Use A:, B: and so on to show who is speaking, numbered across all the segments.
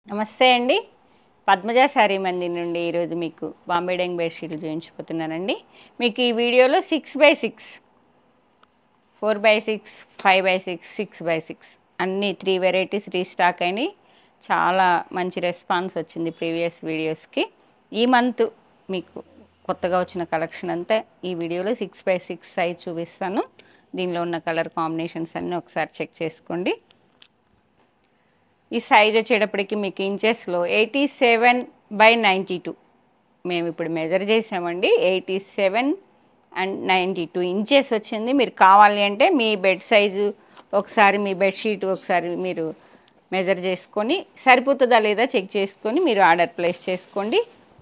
A: నమస్తే అండి పద్మజ శారీ మంది నుండి ఈరోజు మీకు బాంబే డెంగ్ బెడ్షీట్లు చూపించిపోతున్నానండి మీకు ఈ వీడియోలో six by six four by six five by six six by six అన్ని త్రీ వెరైటీస్ రీస్టాక్ అయినాయి చాలా మంచి రెస్పాన్స్ వచ్చింది ప్రీవియస్ వీడియోస్కి ఈ మంత్ మీకు కొత్తగా వచ్చిన కలెక్షన్ అంతా ఈ వీడియోలో సిక్స్ బై సిక్స్ సైజ్ చూపిస్తాను దీనిలో ఉన్న కలర్ కాంబినేషన్స్ అన్నీ ఒకసారి చెక్ చేసుకోండి ఈ సైజ్ వచ్చేటప్పటికి మీకు ఇంచెస్లో eighty seven by ninety two మేము ఇప్పుడు మెజర్ చేసామండి eighty seven and ninety two inches వచ్చింది మీరు కావాలి అంటే మీ బెడ్ సైజు ఒకసారి మీ బెడ్షీట్ ఒకసారి మీరు మెజర్ చేసుకొని సరిపోతుందా లేదా చెక్ చేసుకొని మీరు ఆర్డర్ ప్లేస్ చేసుకోండి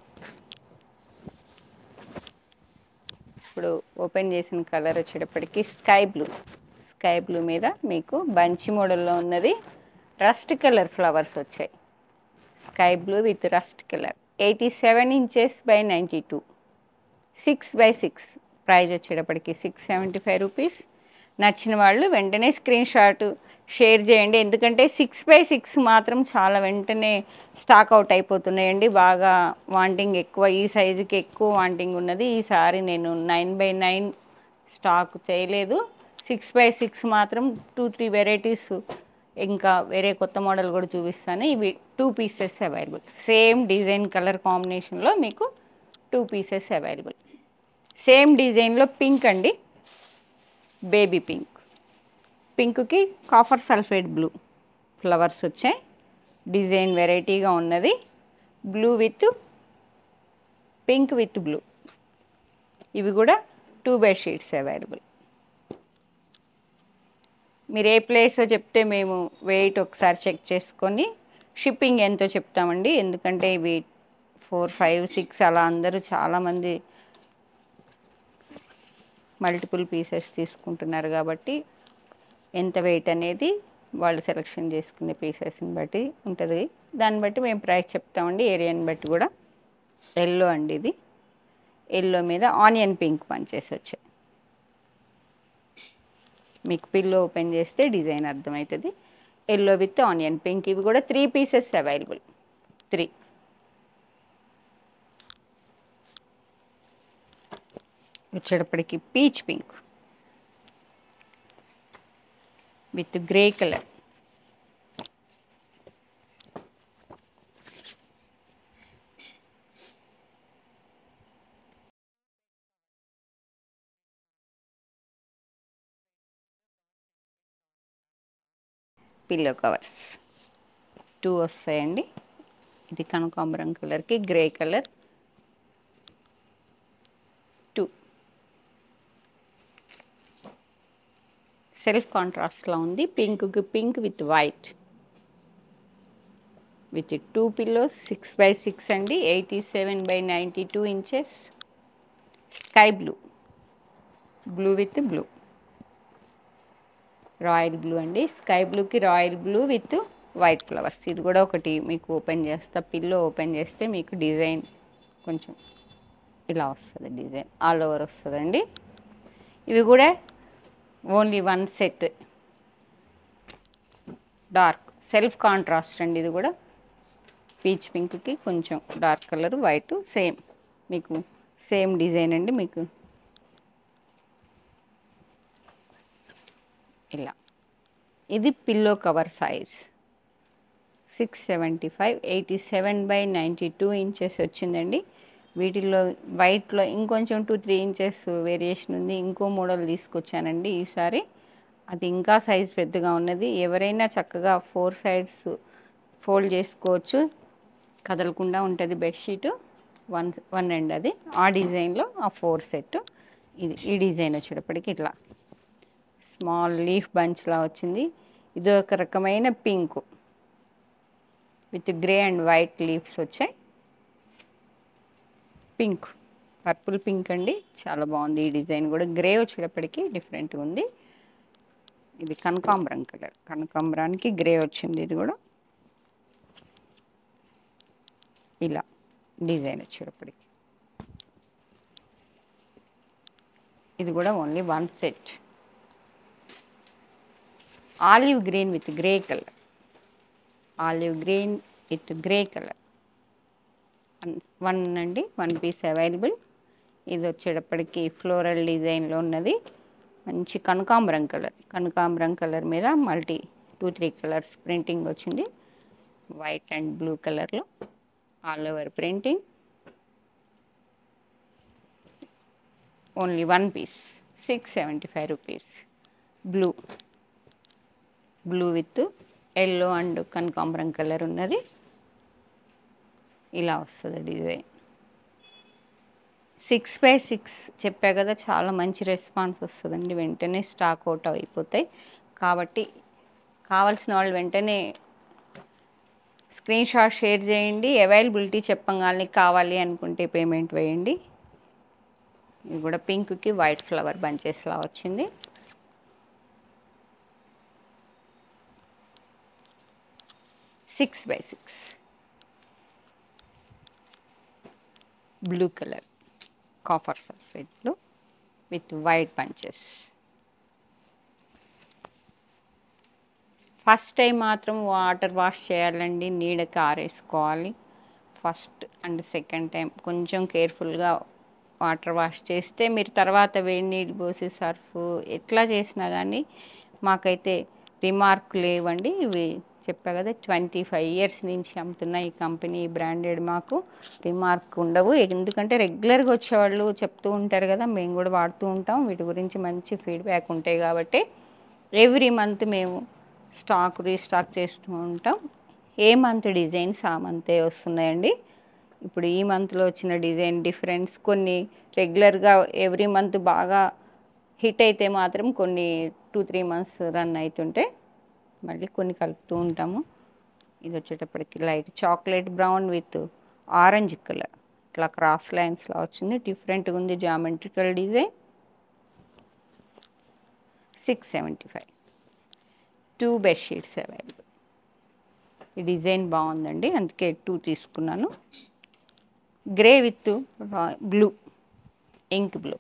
A: ఇప్పుడు ఓపెన్ చేసిన కలర్ వచ్చేటప్పటికి స్కై బ్లూ స్కై బ్లూ మీద మీకు బంచి మోడల్లో ఉన్నది రస్ట్ కలర్ ఫ్లవర్స్ వచ్చాయి sky blue with rust colour eighty seven inches by ninety two six by six price వచ్చేటప్పటికి సిక్స్ సెవెంటీ ఫైవ్ రూపీస్ నచ్చిన వాళ్ళు వెంటనే స్క్రీన్ షాట్ షేర్ చేయండి ఎందుకంటే సిక్స్ బై సిక్స్ మాత్రం చాలా వెంటనే స్టాక్ అవుట్ అయిపోతున్నాయండి బాగా వాంటింగ్ ఎక్కువ ఈ సైజుకి ఎక్కువ వాంటింగ్ ఉన్నది ఈసారి నేను నైన్ బై నైన్ స్టాక్ చేయలేదు సిక్స్ బై సిక్స్ మాత్రం టూ త్రీ వెరైటీస్ ఇంకా వేరే కొత్త మోడల్ కూడా చూపిస్తాను ఇవి two pieces available same design colour కాంబినేషన్లో మీకు టూ పీసెస్ అవైలబుల్ సేమ్ డిజైన్లో పింక్ అండి బేబీ పింక్ పింక్కి కాఫర్ సల్ఫేట్ బ్లూ ఫ్లవర్స్ వచ్చాయి డిజైన్ వెరైటీగా ఉన్నది blue with pink with blue ఇవి కూడా టూ బెడ్షీట్స్ అవైలబుల్ మీరు ఏ ప్లేసో చెప్తే మేము వెయిట్ ఒకసారి చెక్ చేసుకొని షిప్పింగ్ ఎంతో చెప్తామండి ఎందుకంటే ఇవి ఫోర్ ఫైవ్ సిక్స్ అలా అందరూ చాలామంది మల్టిపుల్ పీసెస్ తీసుకుంటున్నారు కాబట్టి ఎంత వెయిట్ అనేది వాళ్ళు సెలెక్షన్ చేసుకునే పీసెస్ని బట్టి ఉంటుంది దాన్ని బట్టి మేము ప్రైస్ చెప్తామండి ఏరియాని బట్టి కూడా ఎల్లో అండి ఇది ఎల్లో మీద ఆనియన్ పింక్ పంచేసి వచ్చాయి మీకు పిల్లో ఓపెన్ చేస్తే డిజైన్ అర్థమవుతుంది ఎల్లో విత్ ఆనియన్ పింక్ ఇవి కూడా త్రీ పీసెస్ అవైలబుల్ త్రీ వచ్చేటప్పటికి peach pink with grey colour pillow covers two వస్తాయండి ఇది కనకాంబరం కలర్కి గ్రే కలర్ టూ సెల్ఫ్ కాంట్రాస్ట్లో ఉంది పింక్కి pink with white with two pillows six by six అండి eighty seven by ninety two inches sky blue blue with blue royal blue అండి sky బ్లూకి royal blue with white flowers ఇది కూడా ఒకటి మీకు ఓపెన్ చేస్తా పిల్లో ఓపెన్ చేస్తే మీకు డిజైన్ కొంచెం ఇలా వస్తుంది డిజైన్ ఆల్ ఓవర్ వస్తుందండి ఇవి కూడా only one set dark self contrast అండి ఇది కూడా పీచ్ పింక్కి కొంచెం డార్క్ కలర్ వైట్ సేమ్ మీకు సేమ్ డిజైన్ అండి మీకు ఇలా ఇది pillow cover size six seventy five eighty seven by ninety two inches వచ్చిందండి వీటిల్లో వైట్లో ఇంకొంచెం టూ త్రీ ఇంచెస్ వేరియేషన్ ఉంది ఇంకో మోడల్ తీసుకొచ్చానండి ఈసారి అది ఇంకా సైజ్ పెద్దగా ఉన్నది ఎవరైనా చక్కగా ఫోర్ సైడ్స్ ఫోల్డ్ చేసుకోవచ్చు కదలకుండా ఉంటుంది బెడ్షీట్ వన్ వన్ అండ్ అది ఆ డిజైన్లో ఆ ఫోర్ సెట్ ఇది ఈ డిజైన్ వచ్చేటప్పటికి ఇట్లా స్మాల్ లీఫ్ బంచ్లా వచ్చింది ఇది ఒక రకమైన pink with grey and white leaves వచ్చాయి పింక్ పర్పుల్ పింక్ అండి చాలా బాగుంది ఈ డిజైన్ కూడా గ్రే వచ్చేటప్పటికి డిఫరెంట్గా ఉంది ఇది కనకాంబరం కలర్ కనకాంబరానికి గ్రే వచ్చింది ఇది కూడా ఇలా డిజైన్ వచ్చేటప్పటికి ఇది కూడా only one set olive green with grey colour olive green with grey colour one అండి వన్ పీస్ అవైలబుల్ ఇది వచ్చేటప్పటికి ఫ్లోరల్ డిజైన్లో ఉన్నది మంచి కనకాంబరం కలర్ కనకాంబరం కలర్ మీద multi two three colours printing వచ్చింది వైట్ అండ్ బ్లూ కలర్లో all over printing only one piece six seventy five rupees blue blue with yellow and కనకాంబరం కలర్ ఉన్నది ఇలా వస్తుంది డిజైన్ సిక్స్ బై సిక్స్ చెప్పా కదా చాలా మంచి రెస్పాన్స్ వస్తుందండి వెంటనే స్టాక్ అవుట్ అయిపోతాయి కాబట్టి కావాల్సిన వాళ్ళు వెంటనే స్క్రీన్ షాట్ షేర్ చేయండి అవైలబిలిటీ చెప్పగానే కావాలి అనుకుంటే పేమెంట్ వేయండి ఇది కూడా పింక్కి వైట్ ఫ్లవర్ బంచెస్లా వచ్చింది six by six blue colour copper సల్ఫేట్లు with white bunches first time మాత్రం వాటర్ వాష్ చేయాలండి నీడకి ఆరేసుకోవాలి ఫస్ట్ అండ్ సెకండ్ టైం కొంచెం కేర్ఫుల్గా వాటర్ వాష్ చేస్తే మీరు తర్వాత వేడి నీళ్ళు పోసి సర్ఫ్ ఎట్లా చేసినా కానీ మాకైతే రిమార్క్ లేవండి ఇవి చెప్పా కదా ట్వంటీ ఫైవ్ ఇయర్స్ నుంచి అమ్ముతున్న ఈ కంపెనీ బ్రాండెడ్ మాకు రిమార్క్ ఉండవు ఎందుకంటే రెగ్యులర్గా వచ్చేవాళ్ళు చెప్తూ ఉంటారు కదా మేము కూడా వాడుతూ ఉంటాం వీటి గురించి మంచి ఫీడ్బ్యాక్ ఉంటాయి కాబట్టి ఎవ్రీ మంత్ మేము స్టాక్ రీస్టాక్ చేస్తూ ఉంటాం ఏ మంత్ డిజైన్స్ ఆ మంతే వస్తున్నాయండి ఇప్పుడు ఈ మంత్లో వచ్చిన డిజైన్ డిఫరెన్స్ కొన్ని రెగ్యులర్గా ఎవ్రీ మంత్ బాగా హిట్ అయితే మాత్రం కొన్ని టూ త్రీ మంత్స్ రన్ అవుతుంటే మళ్ళీ కొన్ని కలుపుతూ ఉంటాము ఇది వచ్చేటప్పటికి light chocolate brown with orange colour ఇట్లా క్రాస్ లైన్స్లో వచ్చింది డిఫరెంట్గా ఉంది geometrical design six seventy five two bedsheets available ఈ డిజైన్ బాగుందండి అందుకే టూ తీసుకున్నాను grey with blue ink blue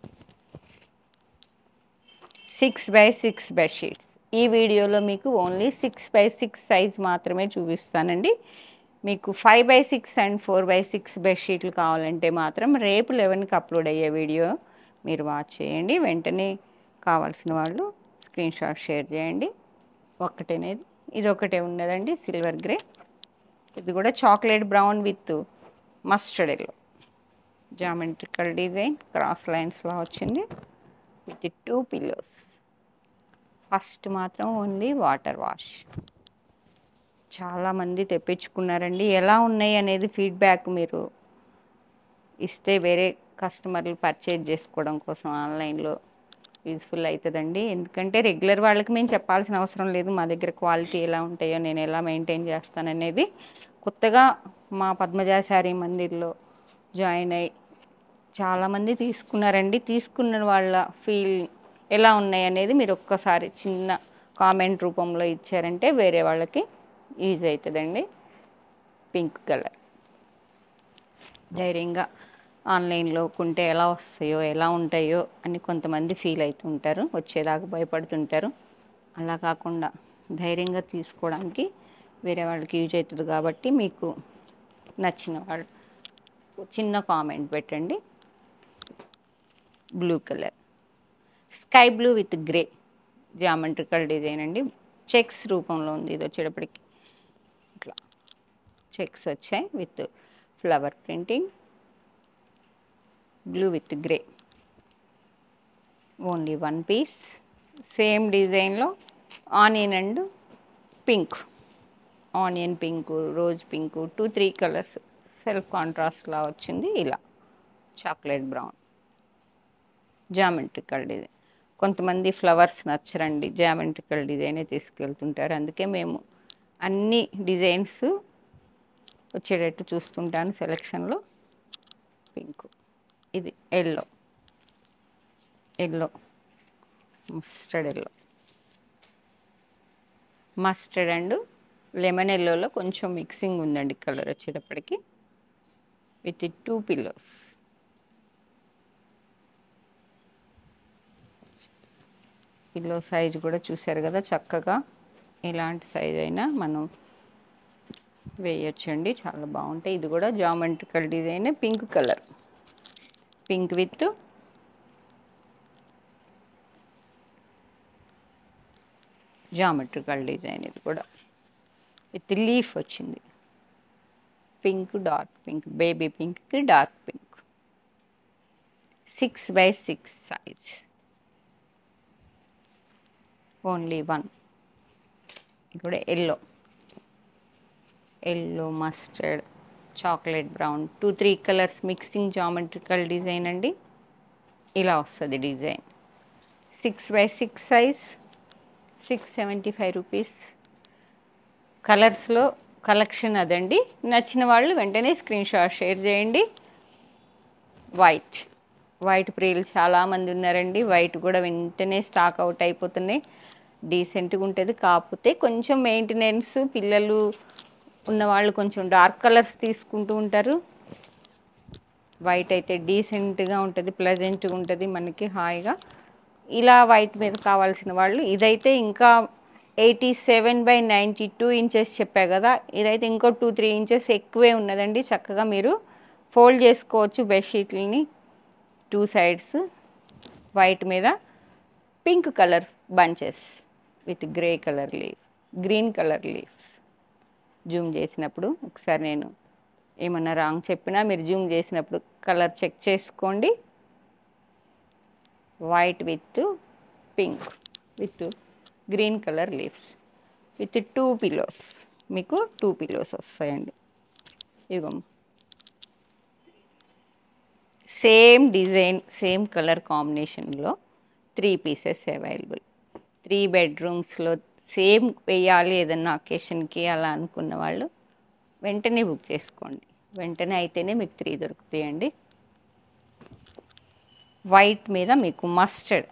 A: six by six bedsheets ఈ వీడియోలో మీకు only six by six size మాత్రమే చూపిస్తానండి మీకు five by six and four by six బెడ్షీట్లు కావాలంటే మాత్రం రేపు లెవెన్కి అప్లోడ్ అయ్యే వీడియో మీరు వాచ్ చేయండి వెంటనే కావాల్సిన వాళ్ళు స్క్రీన్ షాట్ షేర్ చేయండి ఒక్కటేనేది ఇది ఒకటే ఉన్నదండి సిల్వర్ గ్రే ఇది కూడా chocolate brown with mustard yellow geometrical design cross లైన్స్లో వచ్చింది విత్ టూ పిల్లోస్ ఫస్ట్ మాత్రం ఓన్లీ వాటర్ వాష్ చాలామంది తెప్పించుకున్నారండి ఎలా ఉన్నాయి అనేది ఫీడ్బ్యాక్ మీరు ఇస్తే వేరే కస్టమర్లు పర్చేజ్ చేసుకోవడం కోసం ఆన్లైన్లో యూజ్ఫుల్ అవుతుందండి ఎందుకంటే రెగ్యులర్ వాళ్ళకి మేము చెప్పాల్సిన అవసరం లేదు మా దగ్గర క్వాలిటీ ఎలా ఉంటాయో నేను ఎలా మెయింటైన్ చేస్తాననేది కొత్తగా మా పద్మజాచారి మందిర్లో జాయిన్ అయ్యి చాలామంది తీసుకున్నారండి తీసుకున్న వాళ్ళ ఫీల్ ఎలా ఉన్నాయి అనేది మీరు ఒక్కసారి చిన్న కామెంట్ రూపంలో ఇచ్చారంటే వేరే వాళ్ళకి యూజ్ అవుతుందండి పింక్ కలర్ ధైర్యంగా ఆన్లైన్లో కొంటే ఎలా వస్తాయో ఎలా ఉంటాయో అని కొంతమంది ఫీల్ అవుతుంటారు వచ్చేదాకా భయపడుతుంటారు అలా కాకుండా ధైర్యంగా తీసుకోవడానికి వేరే వాళ్ళకి యూజ్ అవుతుంది కాబట్టి మీకు నచ్చిన వాళ్ళు చిన్న కామెంట్ పెట్టండి blue colour sky blue with grey geometrical design అండి చెక్స్ రూపంలో ఉంది ఇది వచ్చేటప్పటికి ఇట్లా చెక్స్ వచ్చాయి with flower printing blue with grey only one piece same డిజైన్లో onion and pink onion pink rose pink two three colours self కాంట్రాస్ట్లా వచ్చింది ఇలా చాక్లెట్ బ్రౌన్ జామెట్రికల్ డిజైన్ కొంతమంది ఫ్లవర్స్ నచ్చరండి జామెట్రికల్ డిజైనే తీసుకెళ్తుంటారు అందుకే మేము అన్ని డిజైన్స్ వచ్చేటట్టు చూస్తుంటాను సెలెక్షన్లో పింక్ ఇది yellow yellow mustard yellow mustard and lemon ఎల్లోలో కొంచెం మిక్సింగ్ ఉందండి కలర్ వచ్చేటప్పటికి with two pillows pillow size కూడా చూసారు కదా చక్కగా ఎలాంటి సైజ్ అయినా మనం వేయొచ్చండి చాలా బాగుంటాయి ఇది కూడా geometrical design pink colour pink with geometrical design ఇది కూడా విత్ లీఫ్ వచ్చింది పింక్ డార్క్ పింక్ బేబీ పింక్కి dark pink six by six size only one ఇప్పుడు yellow yellow mustard chocolate brown two three colours mixing geometrical design అండి ఇలా వస్తుంది design six by six size six seventy five rupees కలర్స్లో collection అదండి నచ్చిన వాళ్ళు వెంటనే స్క్రీన్ షాట్ షేర్ చేయండి వైట్ వైట్ ప్రియులు చాలామంది ఉన్నారండి వైట్ కూడా వెంటనే స్టాక్ అవుట్ అయిపోతున్నాయి డీసెంట్గా ఉంటుంది కాకపోతే కొంచెం మెయింటెనెన్స్ పిల్లలు ఉన్నవాళ్ళు కొంచెం డార్క్ కలర్స్ తీసుకుంటూ ఉంటారు వైట్ అయితే డీసెంట్గా ఉంటుంది ప్లెజెంట్గా ఉంటుంది మనకి హాయిగా ఇలా వైట్ మీద కావాల్సిన వాళ్ళు ఇదైతే ఇంకా eighty seven by ninety two inches చెప్పా కదా ఇదైతే ఇంకో టూ త్రీ ఇంచెస్ ఎక్కువే ఉన్నదండి చక్కగా మీరు ఫోల్డ్ చేసుకోవచ్చు బెడ్షీట్లని టూ సైడ్స్ వైట్ మీద pink colour bunches with grey colour leave green colour leaves zoom చేసినప్పుడు ఒకసారి నేను ఏమన్నా రాంగ్ చెప్పినా మీరు జూమ్ చేసినప్పుడు కలర్ చెక్ చేసుకోండి white with pink with green colour leaves with two pillows మీకు టూ పిలోస్ వస్తాయండి ఇగో సేమ్ డిజైన్ సేమ్ కలర్ కాంబినేషన్లో త్రీ పీసెస్ అవైలబుల్ త్రీ బెడ్రూమ్స్లో సేమ్ వేయాలి ఏదన్నా అకేషన్కి అలా అనుకున్న వాళ్ళు వెంటనే బుక్ చేసుకోండి వెంటనే అయితేనే మీకు త్రీ దొరుకుతాయండి వైట్ మీద మీకు మస్టర్డ్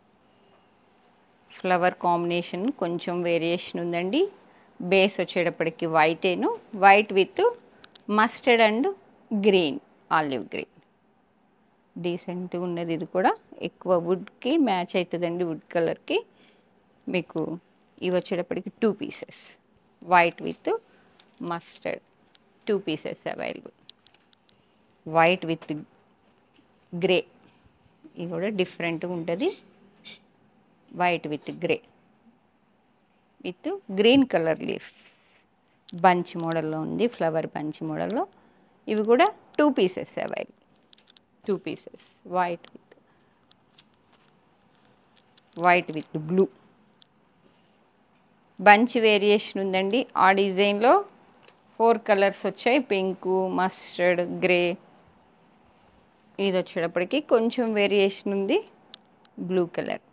A: ఫ్లవర్ కాంబినేషన్ కొంచెం వేరియేషన్ ఉందండి బేస్ వచ్చేటప్పటికి వైటేను white with mustard and green olive green డీసెంట్గా ఉన్నది ఇది కూడా ఎక్కువ వుడ్కి మ్యాచ్ అవుతుందండి వుడ్ కలర్కి మీకు ఇవి వచ్చేటప్పటికి two pieces white with mustard two pieces available white with grey ఇది కూడా డిఫరెంట్గా ఉంటుంది white with grey with green colour leaves bunch మోడల్లో ఉంది ఫ్లవర్ బంచ్ మోడల్లో ఇవి కూడా two pieces available two pieces white with white with blue bunch variation ఉందండి ఆ డిజైన్లో ఫోర్ కలర్స్ వచ్చాయి పింక్ మస్టర్డ్ గ్రే ఇది వచ్చేటప్పటికి కొంచెం వేరియేషన్ ఉంది బ్లూ కలర్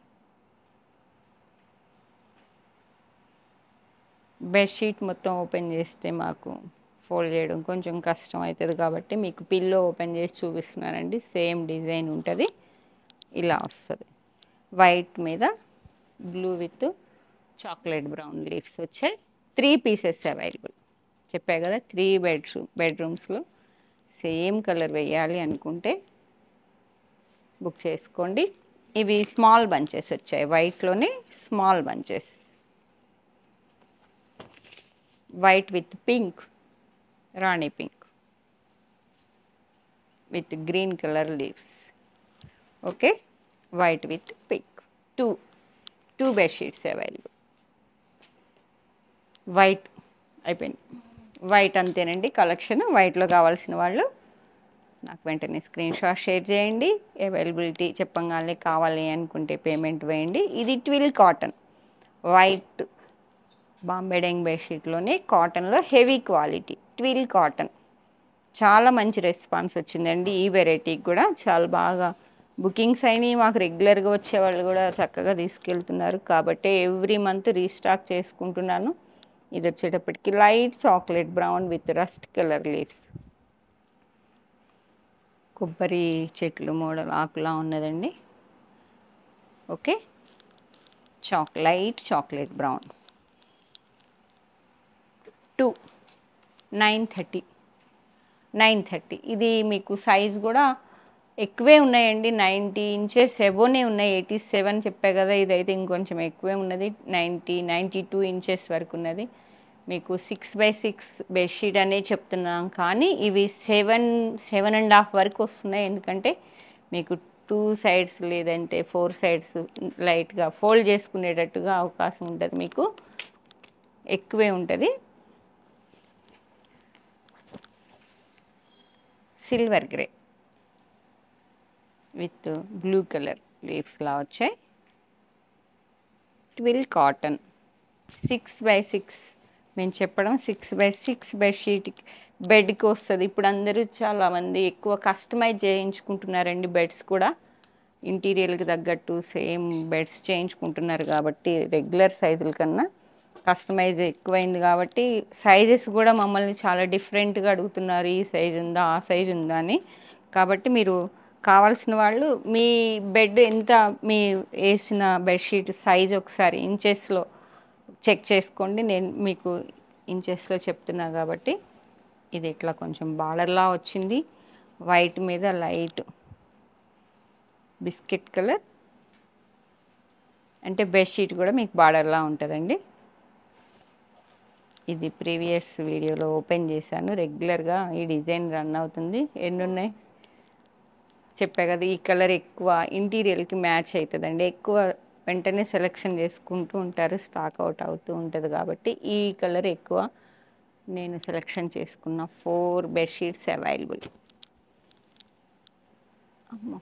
A: బెడ్షీట్ మొత్తం ఓపెన్ చేస్తే మాకు ఫోల్డ్ చేయడం కొంచెం కష్టం అవుతుంది కాబట్టి మీకు పిల్లో ఓపెన్ చేసి చూపిస్తున్నానండి సేమ్ డిజైన్ ఉంటుంది ఇలా వస్తుంది వైట్ మీద blue with chocolate brown leaves వచ్చాయి త్రీ పీసెస్ అవైలబుల్ చెప్పా కదా త్రీ బెడ్రూమ్ బెడ్రూమ్స్లో సేమ్ కలర్ వేయాలి అనుకుంటే బుక్ చేసుకోండి ఇవి స్మాల్ బంచెస్ వచ్చాయి వైట్లోనే small bunches white with pink rani pink with green colour leaves okay white with pink two two bedsheets available white అయిపోయింది వైట్ అంతేనండి కలెక్షన్ వైట్లో కావాల్సిన వాళ్ళు నాకు వెంటనే స్క్రీన్ షాట్ షేర్ చేయండి అవైలబిలిటీ చెప్పగానే కావాలి అనుకుంటే పేమెంట్ వేయండి ఇది twill cotton white Bombay dyeing బెడ్షీట్లోనే కాటన్లో హెవీ క్వాలిటీ ట్విల్ కాటన్ చాలా మంచి రెస్పాన్స్ వచ్చిందండి ఈ వెరైటీకి కూడా చాలా బాగా బుకింగ్స్ అయినాయి మాకు రెగ్యులర్గా వచ్చే వాళ్ళు కూడా చక్కగా తీసుకెళ్తున్నారు కాబట్టి ఎవ్రీ మంత్ రీస్టాక్ చేసుకుంటున్నాను ఇది వచ్చేటప్పటికి light chocolate brown with rust colour leaves కొబ్బరి చెట్లు మోడల్ ఆకులా ఉన్నదండి okay choc light chocolate brown two nine thirty nine thirty ఇది మీకు సైజ్ కూడా ఎక్కువే ఉన్నాయండి నైంటీ ఇంచెస్ ఎబోనే ఉన్నాయి ఎయిటీ సెవెన్ చెప్పా కదా ఇదైతే ఇంకొంచెం ఎక్కువే ఉన్నది నైంటీ నైంటీ టూ ఇంచెస్ వరకు ఉన్నది మీకు సిక్స్ బై సిక్స్ బెడ్షీట్ అనే చెప్తున్నాం కానీ ఇవి సెవెన్ సెవెన్ అండ్ హాఫ్ వరకు వస్తున్నాయి ఎందుకంటే మీకు టూ సైడ్స్ లేదంటే ఫోర్ సైడ్స్ లైట్గా ఫోల్డ్ చేసుకునేటట్టుగా అవకాశం ఉంటుంది మీకు ఎక్కువే ఉంటుంది silver grey with blue colour లీవ్స్లా వచ్చాయి twill cotton six by six మేము చెప్పడం సిక్స్ బై సిక్స్ బెడ్షీట్ బెడ్కి వస్తుంది ఇప్పుడు అందరూ చాలామంది ఎక్కువ కస్టమైజ్ చేయించుకుంటున్నారండి బెడ్స్ కూడా ఇంటీరియర్కి తగ్గట్టు సేమ్ బెడ్స్ చేయించుకుంటున్నారు కాబట్టి రెగ్యులర్ సైజుల కన్నా కస్టమైజ్ ఎక్కువైంది కాబట్టి సైజెస్ కూడా మమ్మల్ని చాలా డిఫరెంట్గా అడుగుతున్నారు ఈ సైజ్ ఉందా ఆ సైజ్ ఉందా అని కాబట్టి మీరు కావాల్సిన వాళ్ళు మీ బెడ్ ఎంత మీ వేసిన బెడ్షీట్ సైజ్ ఒకసారి ఇంచెస్లో చెక్ చేసుకోండి నేను మీకు ఇంచెస్లో చెప్తున్నా కాబట్టి ఇది ఇట్లా కొంచెం బార్డర్లా వచ్చింది వైట్ మీద లైట్ బిస్కెట్ కలర్ అంటే బెడ్షీట్ కూడా మీకు బార్డర్లా ఉంటుందండి ఇది ప్రీవియస్ వీడియోలో ఓపెన్ చేశాను రెగ్యులర్గా ఈ డిజైన్ రన్ అవుతుంది ఎన్ని ఉన్నాయి చెప్పా కదా ఈ కలర్ ఎక్కువ ఇంటీరియర్కి మ్యాచ్ అవుతుందండి ఎక్కువ వెంటనే సెలెక్షన్ చేసుకుంటూ ఉంటారు స్టాక్ అవుట్ అవుతూ ఉంటుంది కాబట్టి ఈ కలర్ ఎక్కువ నేను సెలెక్షన్ చేసుకున్న ఫోర్ బెడ్షీట్స్ అవైలబుల్ అమ్మో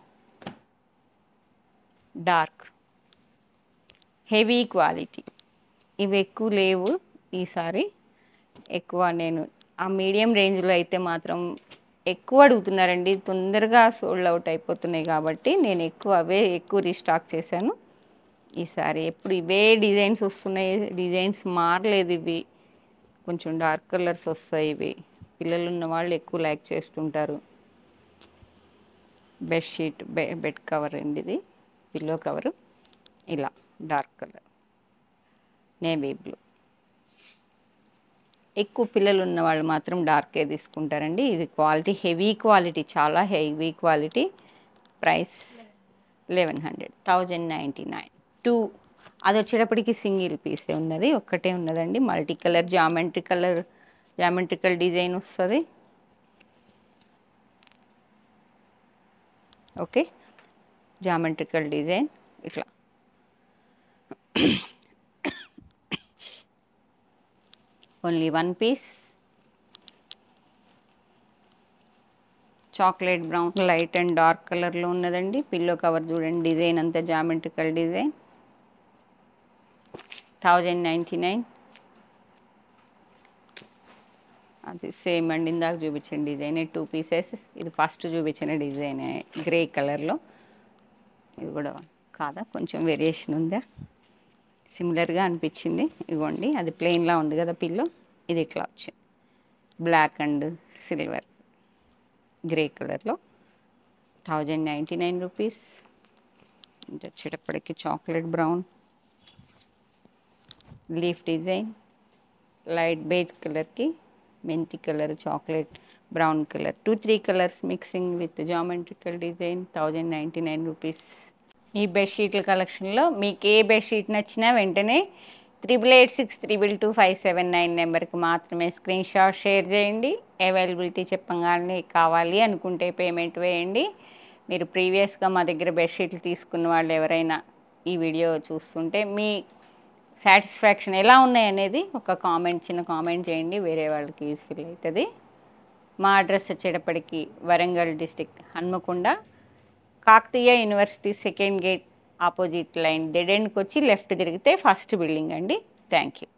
A: డార్క్ హెవీ క్వాలిటీ ఇవి ఎక్కువ లేవు ఈసారి ఎక్కువ నేను ఆ మీడియం రేంజ్లో అయితే మాత్రం ఎక్కువ అడుగుతున్నారండి తొందరగా సోల్డ్ అవుట్ అయిపోతున్నాయి కాబట్టి నేను ఎక్కువ అవే ఎక్కువ రీస్టాక్ చేశాను ఈసారి ఎప్పుడు ఇవే డిజైన్స్ వస్తున్నాయి డిజైన్స్ మారలేదు ఇవి కొంచెం డార్క్ కలర్స్ వస్తాయి ఇవి పిల్లలు ఉన్న వాళ్ళు ఎక్కువ లైక్ చేస్తుంటారు బెడ్షీట్ బె బెడ్ కవర్ అండి ఇది పిల్లో కవరు ఇలా డార్క్ కలర్ నేవీ బ్లూ ఎక్కువ పిల్లలు ఉన్న వాళ్ళు మాత్రం డార్కే తీసుకుంటారండి ఇది క్వాలిటీ హెవీ క్వాలిటీ చాలా heavy quality price eleven hundred thousand ninety nine two అది వచ్చేటప్పటికి సింగిల్ పీసే ఉన్నది ఒక్కటే ఉన్నదండి multi colour geometry colour geometrical design వస్తుంది ఓకే జామెంట్రికల్ డిజైన్ ఇట్లా only one piece chocolate brown light and dark కలర్లో ఉన్నదండి పిల్లో కవర్ చూడండి డిజైన్ అంతా geometrical design thousand ninety nine అది సేమ్ అండి ఇందాక చూపించిన డిజైన్ టూ పీసెస్ ఇది ఫస్ట్ చూపించిన డిజైన్ గ్రే కలర్లో ఇది కూడా కాదా కొంచెం వేరియేషన్ ఉందా సిమిలర్గా అనిపించింది ఇదిగోండి అది ప్లెయిన్లా ఉంది కదా పిల్లో ఇది ఇట్లా వచ్చింది బ్లాక్ అండ్ సిల్వర్ గ్రే కలర్లో థౌజండ్ నైంటీ నైన్ రూపీస్ ఇది వచ్చేటప్పటికి chocolate brown leaf design light beige కలర్కి మెంతి colour chocolate brown colour two three colours mixing with geometrical design thousand ninety nine rupees ఈ బెడ్షీట్ల కలెక్షన్లో మీకు ఏ బెడ్షీట్ నచ్చినా వెంటనే triple eight six triple two five seven nine నెంబర్కి మాత్రమే స్క్రీన్ షాట్ షేర్ చేయండి అవైలబిలిటీ చెప్పగానే కావాలి అనుకుంటే పేమెంట్ వేయండి మీరు ప్రీవియస్గా మా దగ్గర బెడ్షీట్లు తీసుకున్న వాళ్ళు ఎవరైనా ఈ వీడియో చూస్తుంటే మీ సాటిస్ఫాక్షన్ ఎలా ఉన్నాయి అనేది ఒక కామెంట్ చిన్న కామెంట్ చేయండి వేరే వాళ్ళకి యూస్ఫుల్ అవుతుంది మా అడ్రస్ వచ్చేటప్పటికి Warangal district Hanamkonda Kakatiya university second gate opposite line dead ఎండ్కి వచ్చి లెఫ్ట్ తిరిగితే ఫస్ట్ బిల్డింగ్ అండి థ్యాంక్ యూ